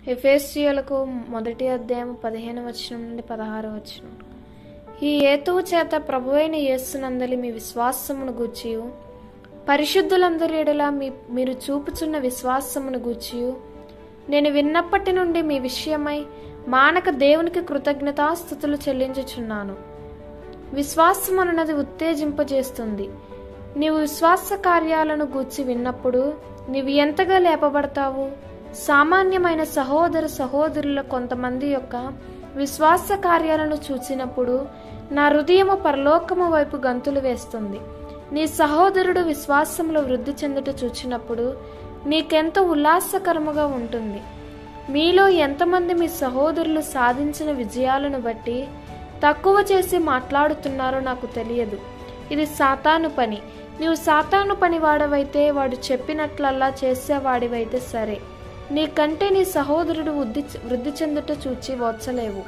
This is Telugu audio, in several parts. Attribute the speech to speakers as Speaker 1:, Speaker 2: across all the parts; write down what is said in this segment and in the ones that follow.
Speaker 1: ఎఫేసియులకు మొదటి అధ్యాయం పదిహేను వచనం నుండి పదహారు వచనం ఈ హేతువు చేత ప్రభువైన యేసునందలి మీ విశ్వాసమును గూర్చియు పరిశుద్ధులందరి ఎడల మీ మీరు చూపుచున్న విశ్వాసమును గూర్చియు నేను విన్నప్పటి నుండి మీ విషయమై మానక దేవునికి కృతజ్ఞతాస్థుతులు చెల్లించుచున్నాను విశ్వాసం అన్నది ఉత్తేజింపజేస్తుంది నీవు విశ్వాస కార్యాలను గూర్చి విన్నప్పుడు నీవు ఎంతగా లేపబడతావు సామాన్యమైన సహోదర సహోదరుల కొంతమంది యొక్క విశ్వాస కార్యాలను చూచినప్పుడు నా హృదయము పరలోకము వైపు గంతులు వేస్తుంది నీ సహోదరుడు విశ్వాసంలో వృద్ధి చెందుట చూచినప్పుడు నీకెంతో ఉల్లాసకరముగా ఉంటుంది మీలో ఎంతమంది మీ సహోదరులు సాధించిన విజయాలను బట్టి తక్కువ చేసి మాట్లాడుతున్నారో నాకు తెలియదు ఇది సాతాను పని నీవు సాతాను పని వాడవైతే వాడు చెప్పినట్లల్లా చేసేవాడివైతే సరే నీకంటే నీ సహోదరుడు వృద్ధి వృద్ధి చెందుట చూచి వచ్చలేవు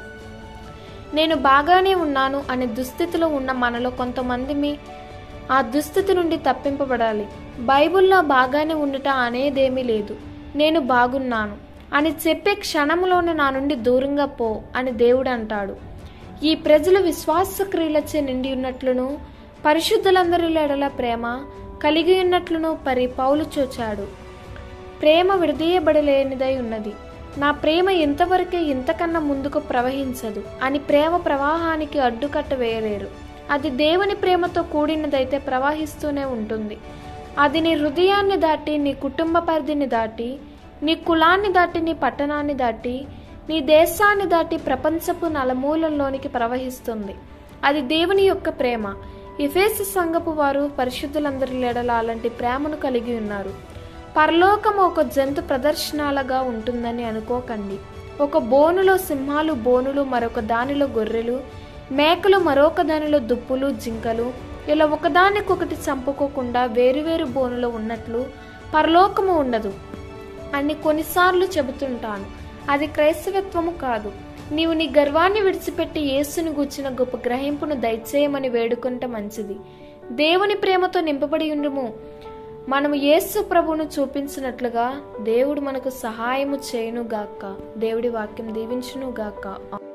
Speaker 1: నేను బాగానే ఉన్నాను అనే దుస్థితిలో ఉన్న మనలో కొంతమంది మీ ఆ దుస్థితి నుండి తప్పింపబడాలి బైబిల్లో బాగానే ఉండుట అనేదేమీ లేదు నేను బాగున్నాను అని చెప్పే క్షణంలోనే నా నుండి దూరంగా పో అని దేవుడు అంటాడు ఈ ప్రజలు విశ్వాస క్రియలచే నిండి ఉన్నట్లును పరిశుద్ధులందరి ఎడల ప్రేమ కలిగి ఉన్నట్లును పరి పౌలు చూచాడు ప్రేమ విడదీయబడలేనిదై ఉన్నది నా ప్రేమ ఇంతవరకే ఇంతకన్నా ముందుకు ప్రవహించదు అని ప్రేమ ప్రవాహానికి అడ్డుకట్ట వేయలేరు అది దేవుని ప్రేమతో కూడినదైతే ప్రవహిస్తూనే ఉంటుంది అది నీ హృదయాన్ని దాటి నీ కుటుంబ పరిధిని దాటి నీ కులాన్ని దాటి నీ పట్టణాన్ని దాటి నీ దేశాన్ని దాటి ప్రపంచపు నలమూలల్లోనికి ప్రవహిస్తుంది అది దేవుని యొక్క ప్రేమ ఇఫేసు సంఘపు వారు పరిశుద్ధులందరి లేడల అలాంటి ప్రేమను కలిగి ఉన్నారు పరలోకం ఒక జంతు ప్రదర్శనాలుగా ఉంటుందని అనుకోకండి ఒక బోనులో సింహాలు బోనులు మరొక దానిలో గొర్రెలు మేకలు మరొక దానిలో దుప్పులు జింకలు ఇలా ఒకదానికొకటి చంపుకోకుండా వేరువేరు బోనులో ఉన్నట్లు పరలోకము ఉండదు అని కొన్నిసార్లు చెబుతుంటాను అది క్రైస్తవత్వము కాదు నీవు నీ గర్వాన్ని విడిచిపెట్టి యేసుని గూర్చిన గొప్ప గ్రహింపును దయచేయమని వేడుకుంటే మంచిది దేవుని ప్రేమతో నింపబడి ఉండుము మనము యేసు ప్రభువును చూపించినట్లుగా దేవుడు మనకు సహాయము చేయును గాక దేవుడి వాక్యం దీవించును గాక